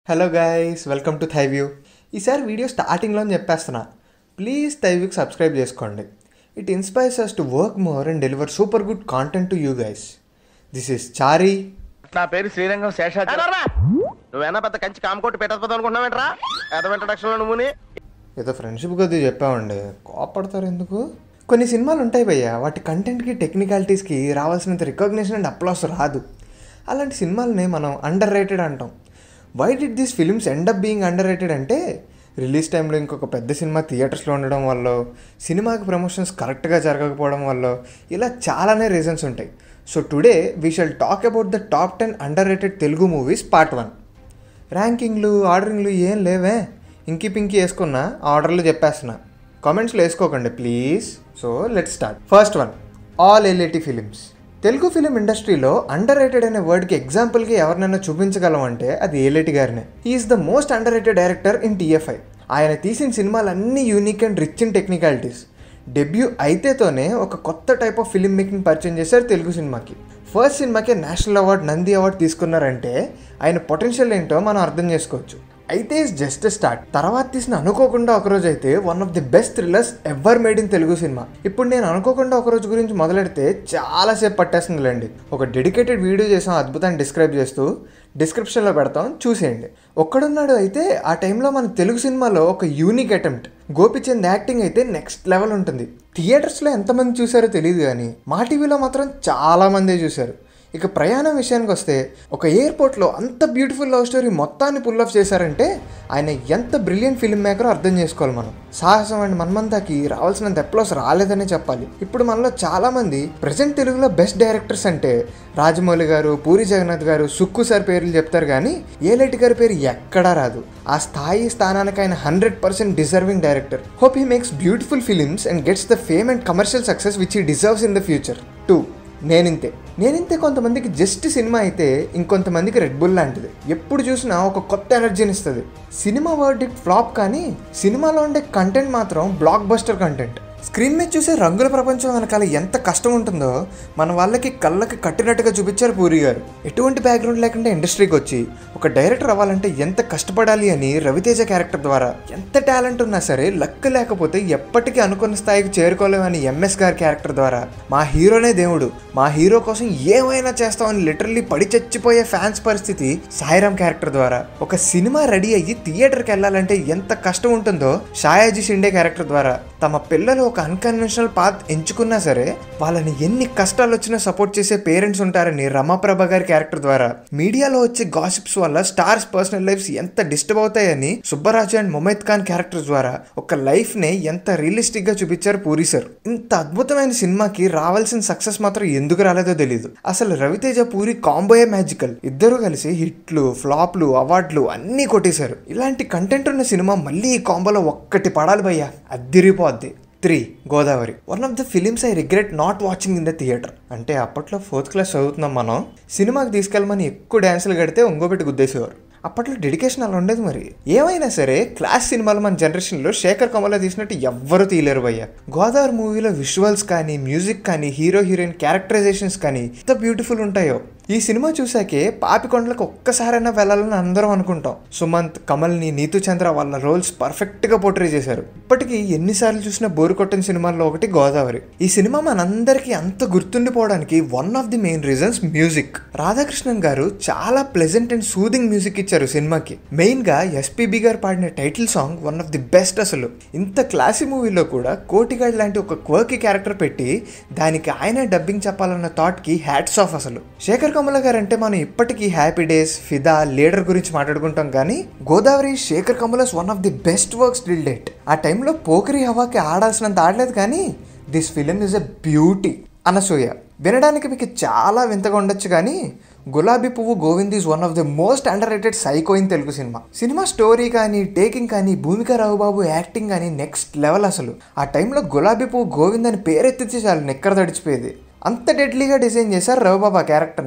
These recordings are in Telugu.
హలో గైస్ వెల్కమ్ టు థైవ్యూ ఈసారి వీడియో స్టార్టింగ్లో చెప్పేస్తున్నా ప్లీజ్ థైవ్యూకి సబ్స్క్రైబ్ చేసుకోండి it inspires us to work more and deliver super good content to you guys this is Chari నా పేరు శ్రీరంగం శేషాద్రి నువ్వేనా పెద్ద కంచి కామకోటి పెట్టకపోతే అనుకుంటున్నావేంట్రా ఎదవ ఇంట్రడక్షన్ లో నువ్వుని ఏదో ఫ్రెండ్షిప్ కొద్దిగా చెప్పామండి కోపడతారు ఎందుకు కొన్ని సినిమాలు ఉంటాయి భయ్య వాటి కంటెంట్కి టెక్నికాలిటీస్కి రావాల్సినంత రికగ్నిషన్ అండ్ అప్లాస్ రాదు అలాంటి సినిమాలని మనం అండర్ రేటెడ్ అంటాం why did these films end up being underrated అంటే రిలీజ్ టైంలో ఇంకొక పెద్ద సినిమా థియేటర్స్లో ఉండడం వల్ల సినిమాకి ప్రమోషన్స్ కరెక్ట్గా జరగకపోవడం వల్ల ఇలా చాలానే రీజన్స్ ఉంటాయి so today we shall talk about the top ten underrated Telugu movies part one ర్యాంకింగ్లు ఆర్డరింగ్లు ఏం లేవే ఇంకి పింకి వేసుకున్నా ఆర్డర్లు చెప్పేస్తున్నా కామెంట్స్లో వేసుకోకండి please so let start first one all Yeleti films Telugu film ఇండస్ట్రీలో అండర్ రేటెడ్ అనే వర్డ్కి ఎగ్జాంపుల్కి ఎవరినైనా చూపించగలం అంటే అది ఏలేటి గారినే is the most underrated director in TFI ఆయన తీసిన సినిమాలు అన్నీ unique and rich in technicalities debut అయితేతోనే ఒక కొత్త టైప్ ఆఫ్ ఫిల్మ్ మేకింగ్ పరిచయం చేశారు తెలుగు సినిమాకి ఫస్ట్ సినిమాకే నేషనల్ అవార్డ్ నంది అవార్డ్ తీసుకున్నారంటే ఆయన పొటెన్షియల్ ఏంటో మనం అర్థం చేసుకోవచ్చు అయితే ఇస్ జస్ట్ స్టార్ట్ తర్వాత తీసిన అనుకోకుండా ఒకరోజు అయితే one of the best thrillers ever made in Telugu సినిమా ఇప్పుడు నేను అనుకోకుండా ఒకరోజు గురించి మొదలెడితే చాలాసేపు పట్టేస్తుందిలేండి ఒక డెడికేటెడ్ వీడియో చేసాం అద్భుతాన్ని డిస్క్రైబ్ చేస్తూ డిస్క్రిప్షన్లో పెడతాం చూసేయండి ఒక్కడున్నాడు అయితే ఆ టైంలో మన తెలుగు సినిమాలో ఒక యూనిక్ అటెంప్ట్ గోపిచంద్ యాక్టింగ్ అయితే నెక్స్ట్ లెవెల్ ఉంటుంది థియేటర్స్లో ఎంతమంది చూసారో తెలియదు కానీ మా టీవీలో మాత్రం చాలామందే చూశారు ఇక ప్రయాణం విషయానికి వస్తే ఒక ఎయిర్పోర్ట్లో అంత బ్యూటిఫుల్ లవ్ స్టోరీ మొత్తాన్ని పుల్ ఆఫ్ చేశారంటే ఆయన ఎంత బ్రిలియంట్ ఫిల్మ్ మేకరో అర్థం చేసుకోవాలి మనం సాహసం అండ్ మన్మంతాకి రావాల్సినంత అప్లోస్ రాలేదనే చెప్పాలి ఇప్పుడు మనలో చాలామంది ప్రజెంట్ తెలుగులో బెస్ట్ డైరెక్టర్స్ అంటే రాజమౌళి గారు పూరి జగన్నాథ్ గారు సుక్కు సార్ పేర్లు చెప్తారు కానీ ఏలేటి గారి పేరు ఎక్కడా రాదు ఆ స్థాయి స్థానానికి ఆయన hundred percent deserving director hope he makes beautiful films and gets the fame and commercial success which he deserves in the future too నేనింతే నేనింతే కొంతమందికి జస్ట్ సినిమా అయితే ఇంకొంతమందికి రెడ్ బుల్ లాంటిది ఎప్పుడు చూసినా ఒక కొత్త ఎనర్జీని ఇస్తుంది సినిమా వర్డిక్ట్ ఫ్లాప్ కానీ సినిమాలో ఉండే కంటెంట్ మాత్రం బ్లాక్ బస్టర్ కంటెంట్ స్క్రీన్ మీద చూసే రంగుల ప్రపంచం వెనకాల ఎంత కష్టం ఉంటుందో మన వాళ్ళకి కళ్ళకి కట్టినట్టుగా చూపించారు పూరి గారు ఎటువంటి బ్యాక్గ్రౌండ్ లేకుండా ఇండస్ట్రీకి వచ్చి ఒక డైరెక్టర్ అవ్వాలంటే ఎంత కష్టపడాలి అని రవితేజ క్యారెక్టర్ ద్వారా ఎంత టాలెంట్ ఉన్నా సరే లక్ లేకపోతే ఎప్పటికీ అనుకున్న స్థాయికి చేరుకోలేమని ఎంఎస్ గారి క్యారెక్టర్ ద్వారా మా హీరోనే దేవుడు మా హీరో కోసం ఏమైనా చేస్తామని లిటరల్లీ పడి చచ్చిపోయే ఫ్యాన్స్ పరిస్థితి సాయిరామ్ క్యారెక్టర్ ద్వారా ఒక సినిమా రెడీ అయ్యి థియేటర్కి వెళ్ళాలంటే ఎంత కష్టం ఉంటుందో షాయాజీ షిండే క్యారెక్టర్ ద్వారా తమ పిల్లలు ఒక అన్కన్వెన్షనల్ పాత్ ఎంచుకున్నా సరే వాళ్ళని ఎన్ని కష్టాలు వచ్చినా సపోర్ట్ చేసే పేరెంట్స్ ఉంటారని రమాప్రభ గారి క్యారెక్టర్ ద్వారా మీడియాలో వచ్చే గాసిప్స్ వల్ల స్టార్స్ పర్సనల్ లైఫ్స్ ఎంత డిస్టర్బ్ అవుతాయని సుబ్బరాజు అండ్ మొమైద్ ఖాన్ క్యారెక్టర్స్ ద్వారా ఒక లైఫ్ ని ఎంత రియలిస్టిక్ గా చూపించారు పూరి సార్ ఇంత అద్భుతమైన సినిమాకి రావాల్సిన సక్సెస్ మాత్రం ఎందుకు రాలేదో తెలియదు అసలు రవితేజ పూరి కాంబోయే మ్యాజికల్ ఇద్దరు కలిసి హిట్లు ఫ్లాప్లు అవార్డులు అన్నీ కొట్టేశారు ఇలాంటి కంటెంట్ ఉన్న సినిమా మళ్ళీ ఈ కాంబోలో ఒక్కటి పడాలి భయ్యా అద్దిరిపోద్ది three Godavari one of the films I regret not watching in the theatre అంటే అప్పట్లో ఫోర్త్ క్లాస్ చదువుతున్నాం మనం సినిమాకి తీసుకెళ్ళమని ఎక్కువ డ్యాన్సులు కడితే ఒంగోబెట్టి గుద్దేసేవారు అప్పట్లో డెడికేషన్ అలా ఉండేది మరి ఏమైనా సరే క్లాస్ సినిమాలు మన జనరేషన్లో శేఖర్ కమల తీసినట్టు ఎవ్వరూ తీయలేరు భయ్య గోదావరి మూవీలో విజువల్స్ కానీ మ్యూజిక్ కానీ హీరో హీరోయిన్ క్యారెక్టరైజేషన్స్ కానీ ఎంత బ్యూటిఫుల్ ఉంటాయో ఈ సినిమా చూసాకే పాపికొండలకు ఒక్కసారైనా వెళ్ళాలని అందరం అనుకుంటాం సుమంత్ కమల్ని నీతు చంద్ర వాళ్ళ రోల్స్ పర్ఫెక్ట్గా పోర్ట్రే చేశారు ఇప్పటికీ ఎన్నిసార్లు చూసినా బోరు కొట్టిన సినిమాల్లో ఒకటి గోదావరి ఈ సినిమా మనందరికీ అంత గుర్తుండిపోవడానికి one of the main reasons music Radhakrishnan గారు చాలా ప్లెజెంట్ అండ్ సూదింగ్ మ్యూజిక్ ఇచ్చారు సినిమాకి మెయిన్ గా ఎస్పీబి గారు పాడిన title song one of the best అసలు ఇంత క్లాసీ మూవీలో కూడా కోటిగాడ్ లాంటి ఒక క్వర్కి క్యారెక్టర్ పెట్టి దానికి ఆయనే డబ్బింగ్ చెప్పాలన్న థాట్ కి హ్యాట్స్ ఆఫ్ అసలు శేఖర్ కమల గారు అంటే మనం ఇప్పటికీ హ్యాపీ డేస్ ఫిదా లీడర్ గురించి మాట్లాడుకుంటాం కానీ Godavari Sekhar Kammula's one of the best works till date ఆ టైంలో పోకరి హవాకి ఆడాల్సినంత ఆడలేదు కానీ this film is a beauty Anasuya వినడానికి మీకు చాలా వింతగా ఉండొచ్చు కానీ గులాబీ పువ్వు Govind is one of the most underrated psycho in Telugu cinema సినిమా స్టోరీ కానీ టేకింగ్ కానీ భూమిక రావుబాబు యాక్టింగ్ కానీ నెక్స్ట్ లెవెల్ అసలు ఆ టైంలో గులాబీ పువ్వు గోవింద్ అని పేరెత్తితే చాలు నెక్కర తడిచిపోయేది అంత డెడ్లీగా డిజైన్ చేశారు రవిబాబు ఆ క్యారెక్టర్ని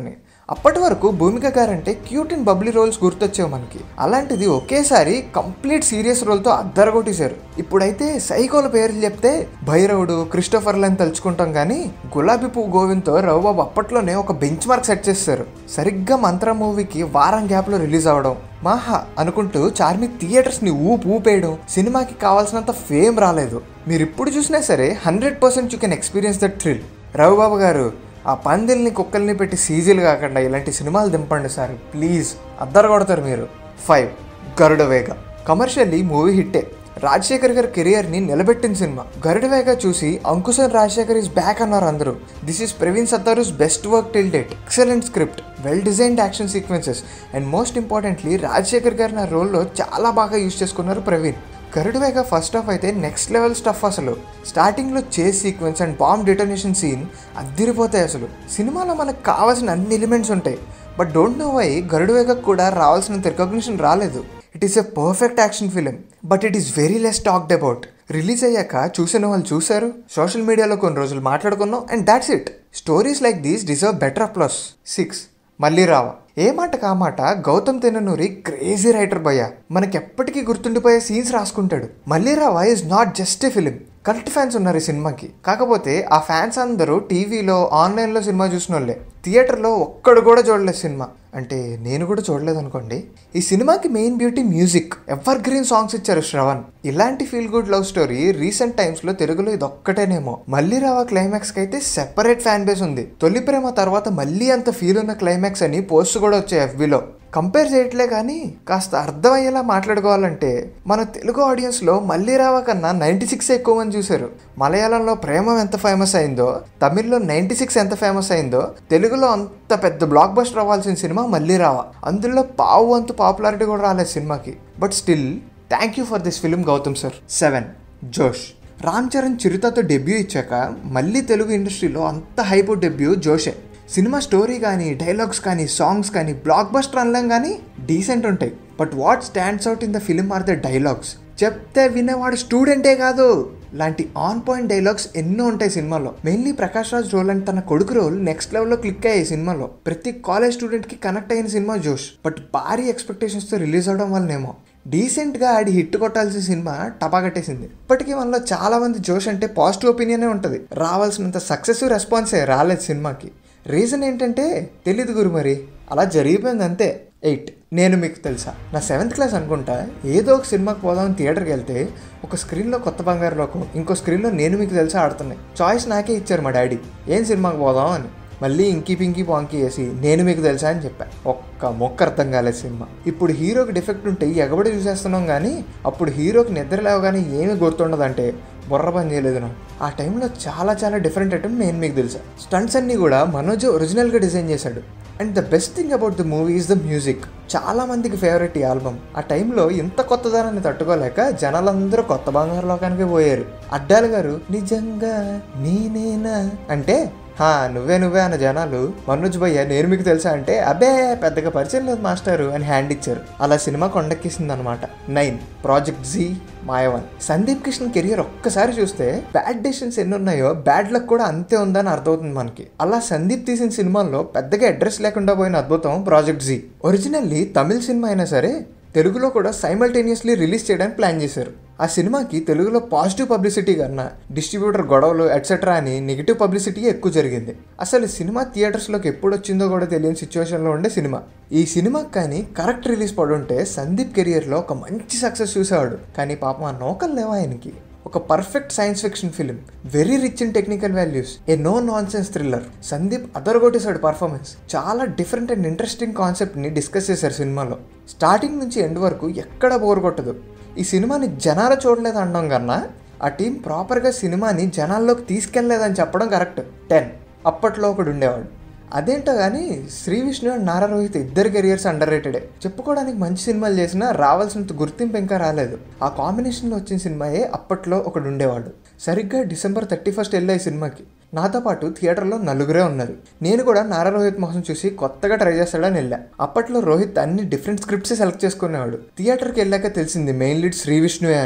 అప్పటి వరకు భూమిక గారంటే క్యూట్ అండ్ బబ్లీ రోల్స్ గుర్తొచ్చేవి మనకి అలాంటిది ఒకేసారి కంప్లీట్ సీరియస్ రోల్తో అద్దరగొట్టేశారు ఇప్పుడైతే సైకోల పేర్లు చెప్తే భైరవుడు క్రిస్టోఫర్లు అని తలుచుకుంటాం కానీ గులాబీ పువ్వు గోవింద్తో రవిబాబు అప్పట్లోనే ఒక బెంచ్ మార్క్ సెట్ చేస్తారు సరిగ్గా మంత్ర మూవీకి వారం గ్యాప్లో రిలీజ్ అవ్వడం మాహా అనుకుంటూ చార్మి థియేటర్స్ని ఊపు ఊపేయడం సినిమాకి కావాల్సినంత ఫేమ్ రాలేదు మీరు ఇప్పుడు చూసినా సరే hundred percent you can experience that thrill Ravibabu గారు ఆ పందిల్ని కుక్కల్ని పెట్టి సీజీలు కాకుండా ఇలాంటి సినిమాలు దింపండి సార్ ప్లీజ్ అద్దరు కొడతారు మీరు ఫైవ్ గరుడ వేగ కమర్షియల్లీ మూవీ హిట్టే రాజశేఖర్ గారి కెరియర్ని నిలబెట్టిన సినిమా గరుడ వేగ చూసి అంకుశన్ రాజశేఖర్ ఇస్ బ్యాక్ అన్నారు అందరూ this is Praveen Sattaru's best work till date excellent script well designed action sequences and most importantly Rajasekhar garu నా రోల్లో చాలా బాగా యూజ్ చేసుకున్నారు ప్రవీణ్ గరుడువేగ ఫస్ట్ హాఫ్ అయితే నెక్స్ట్ లెవెల్ స్టఫ్ అసలు స్టార్టింగ్లో chase sequence and bomb detonation scene అద్దిరిపోతాయి అసలు సినిమాలో మనకు కావాల్సిన అన్ని ఎలిమెంట్స్ ఉంటాయి బట్ డోంట్ నో వై గరుడువేగకు కూడా రావాల్సినంత రికగ్నిషన్ రాలేదు it is a perfect action film but it is very less talked about release అయ్యాక చూసిన వాళ్ళు చూశారు సోషల్ మీడియాలో కొన్ని రోజులు మాట్లాడుకున్నాం and that's it stories like these deserve better applause six Malli Raava ఏ మాట కామాట గౌతమ్ తెననూరి క్రేజీ రైటర్ భయ్య మనకి ఎప్పటికీ గుర్తుండిపోయే సీన్స్ రాసుకుంటాడు Malli Raava is not just a film cult fans ఉన్నారు ఈ సినిమాకి కాకపోతే ఆ ఫ్యాన్స్ అందరూ టీవీలో ఆన్లైన్లో సినిమా చూసిన వాళ్ళే థియేటర్లో ఒక్కడు కూడా చూడలేదు సినిమా అంటే నేను కూడా చూడలేదు అనుకోండి ఈ సినిమాకి main beauty music evergreen songs ఇచ్చారు శ్రవణ్ ఇలాంటి feel good love story recent times లో తెలుగులో ఇది ఒక్కటేనేమో మళ్ళీ రావా క్లైమాక్స్ కి అయితే సెపరేట్ ఫ్యాన్ బేస్ ఉంది తొలి ప్రేమ తర్వాత మళ్ళీ అంత ఫీల్ ఉన్న క్లైమాక్స్ అని పోస్ట్ కూడా వచ్చాయి ఎఫ్బీలో కంపేర్ చేయట్లే కానీ కాస్త అర్థమయ్యేలా మాట్లాడుకోవాలంటే మన తెలుగు ఆడియన్స్లో మళ్ళీ రావా కన్నా నైంటీ సిక్స్ ఎక్కువ మంది చూశారు మలయాళంలో ప్రేమ ఎంత ఫేమస్ అయిందో తమిళ్లో నైంటీ సిక్స్ ఎంత ఫేమస్ అయిందో తెలుగులో అంత పెద్ద బ్లాక్ బస్టర్ అవ్వాల్సిన సినిమా మళ్ళీ రావా అందులో పావు వంతు పాపులారిటీ కూడా రాలేదు సినిమాకి but still thank you for this film Gautham sir seven Josh Ram Charan చిరుతతో debut ఇచ్చాక మళ్ళీ తెలుగు ఇండస్ట్రీలో అంత హైపో డెబ్యూ జోషే సినిమా స్టోరీ కానీ డైలాగ్స్ కానీ సాంగ్స్ కానీ బ్లాక్ బస్టర్ అనలేం కానీ డీసెంట్ ఉంటాయి but what stands out in the film are the dialogues చెప్తే వినేవాడు స్టూడెంటే కాదు లాంటి ఆన్ పాయింట్ డైలాగ్స్ ఎన్నో ఉంటాయి సినిమాలో mainly Prakash Raj role and తన కొడుకు రోల్ నెక్స్ట్ లెవెల్లో క్లిక్ అయ్యాయి సినిమాలో ప్రతి కాలేజ్ స్టూడెంట్కి కనెక్ట్ అయిన సినిమా జోష్ బట్ భారీ ఎక్స్పెక్టేషన్స్తో రిలీజ్ అవడం వల్లనేమో డీసెంట్గా ఆడి హిట్ కొట్టాల్సిన సినిమా టపాకట్టేసింది ఇప్పటికీ మనలో చాలా మంది జోష్ అంటే పాజిటివ్ ఒపీనియనే ఉంటుంది రావాల్సినంత సక్సెసివ్ రెస్పాన్సే రాలేదు సినిమాకి రీజన్ ఏంటంటే తెలీదు గురు మరి అలా జరిగిపోయింది అంతే ఎయిట్ నేను మీకు తెలుసా నా సెవెంత్ క్లాస్ అనుకుంటా ఏదో ఒక సినిమాకి పోదామని థియేటర్కి వెళ్తే ఒక స్క్రీన్లో కొత్త బంగారు లోకం ఇంకో స్క్రీన్లో నేను మీకు తెలుసా ఆడుతున్నాయి చాయిస్ నాకే ఇచ్చారు మా డాడీ ఏం సినిమాకి పోదాం అని మళ్ళీ ఇంకీ పింకీ పాంకీ వేసి నేను మీకు తెలుసా అని చెప్పా ఒక్క మొక్క అర్థం కాలేదు సినిమా ఇప్పుడు హీరోకి డిఫెక్ట్ ఉంటే ఎగబడి చూసేస్తున్నాం కానీ అప్పుడు హీరోకి నిద్ర లేవగానే ఏమి గుర్తుండదంటే బుర్ర పని చేయలేదు నాకు ఆ టైంలో చాలా చాలా డిఫరెంట్ ఐటమ్ నేను మీకు తెలుసా స్టంట్స్ అన్నీ కూడా మనోజ్ ఒరిజినల్గా డిజైన్ చేశాడు and the best thing about the movie is the music చాలా మందికి ఫేవరెట్ ఈ ఆల్బమ్ ఆ టైంలో ఇంత కొత్తదనాన్ని తట్టుకోలేక జనాలందరూ కొత్త బంగారు లోకానికి పోయారు అడ్డాలు గారు నిజంగా నేనేనా అంటే హా నువ్వే నువ్వే అన్న జనాలు మనోజ్ భయ్య నేను మీకు తెలుసా అంటే అబ్బే పెద్దగా పరిచయం లేదు మాస్టారు అని హ్యాండ్ ఇచ్చారు అలా సినిమా కొండెక్కిసింది అనమాట nine project Z Maayavan Sundeep Kishan career ఒక్కసారి చూస్తే బ్యాడ్ డెసిషన్స్ ఎన్ని ఉన్నాయో బ్యాడ్ లక్ కూడా అంతే ఉందని అర్థమవుతుంది మనకి అలా సందీప్ తీసిన సినిమాల్లో పెద్దగా అడ్రస్ లేకుండా పోయిన అద్భుతం ప్రాజెక్ట్ జీ ఒరిజినల్లీ తమిళ సినిమా అయినా సరే తెలుగులో కూడా సైమల్టేనియస్లీ రిలీజ్ చేయడానికి ప్లాన్ చేశారు ఆ సినిమాకి తెలుగులో పాజిటివ్ పబ్లిసిటీ కన్నా డిస్ట్రిబ్యూటర్ గొడవలు ఎట్సెట్రా అని నెగిటివ్ పబ్లిసిటీ ఎక్కువ జరిగింది అసలు సినిమా థియేటర్స్లోకి ఎప్పుడు వచ్చిందో కూడా తెలియని సిచ్యువేషన్లో ఉండే సినిమా ఈ సినిమాకి కానీ కరెక్ట్ రిలీజ్ పడుంటే సందీప్ కెరియర్లో ఒక మంచి సక్సెస్ చూసేవాడు కానీ పాపం ఆ నౌకలు లేవా ఆయనకి ఒక perfect science fiction film very rich in technical values a no nonsense thriller Sundeep అదరగొట్టేశాడు పర్ఫార్మెన్స్ చాలా డిఫరెంట్ అండ్ ఇంట్రెస్టింగ్ కాన్సెప్ట్ని డిస్కస్ చేశారు సినిమాలో స్టార్టింగ్ నుంచి ఎండ్ వరకు ఎక్కడ బోర్ కొట్టదు ఈ సినిమాని జనాలు చూడలేదు అనడం కన్నా ఆ టీం ప్రాపర్గా సినిమాని జనాల్లోకి తీసుకెళ్లేదని చెప్పడం కరెక్ట్ టెన్ అప్పట్లో ఒకడు ఉండేవాడు అదేంటో కానీ శ్రీ విష్ణు అండ్ నారా రోహిత్ ఇద్దరు కెరియర్స్ అండర్ రేటెడే చెప్పుకోవడానికి మంచి సినిమాలు చేసినా రావాల్సినంత గుర్తింపు ఇంకా రాలేదు ఆ కాంబినేషన్లో వచ్చిన సినిమాయే అప్పట్లో ఒకడు ఉండేవాడు సరిగ్గా డిసెంబర్ థర్టీ ఫస్ట్ వెళ్ళాయి సినిమాకి నాతో పాటు థియేటర్లో నలుగురే ఉన్నారు నేను కూడా నారా రోహిత్ మొహం చూసి కొత్తగా ట్రై చేస్తాడని వెళ్ళా అప్పట్లో రోహిత్ అన్ని డిఫరెంట్ స్క్రిప్ట్స్ సెలెక్ట్ చేసుకునేవాడు థియేటర్కి వెళ్ళాక తెలిసింది మెయిన్ లీడ్ శ్రీ విష్ణువే అని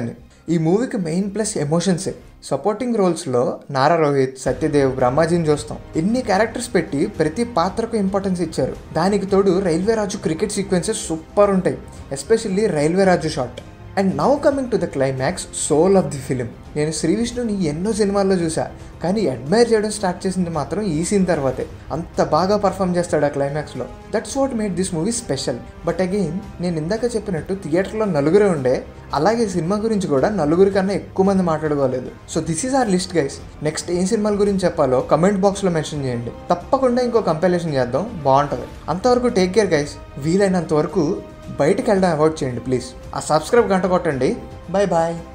ఈ మూవీకి మెయిన్ ప్లస్ ఎమోషన్సే సపోర్టింగ్ రోల్స్లో నారా రోహిత్ సత్యదేవ్ బ్రహ్మాజీని చూస్తాం ఎన్ని క్యారెక్టర్స్ పెట్టి ప్రతి పాత్రకు ఇంపార్టెన్స్ ఇచ్చారు దానికి తోడు railway Raju cricket sequences super ఉంటాయి especially railway Raju shot and now coming to the climax soul of the film నేను శ్రీ విష్ణుని ఎన్నో సినిమాల్లో చూసా కానీ అడ్మైర్ చేయడం స్టార్ట్ చేసింది మాత్రం ఈ సీన్ తర్వాతే అంత బాగా పర్ఫామ్ చేస్తాడు ఆ క్లైమాక్స్లో that's what made this movie special but again నేను ఇందాక చెప్పినట్టు థియేటర్లో నలుగురే ఉండే అలాగే సినిమా గురించి కూడా నలుగురి కన్నా ఎక్కువ మంది మాట్లాడుకోలేదు so this is our list guys next ఏం సినిమాల గురించి చెప్పాలో కమెంట్ బాక్స్లో మెన్షన్ చేయండి తప్పకుండా ఇంకో కంపారిజన్ చేద్దాం బాగుంటుంది అంతవరకు టేక్ కేర్ గైస్ వీలైనంత వరకు బయటికి వెళ్ళడం అవాయిడ్ చేయండి ప్లీజ్ ఆ సబ్స్క్రైబ్ గంట కొట్టండి బాయ్ బాయ్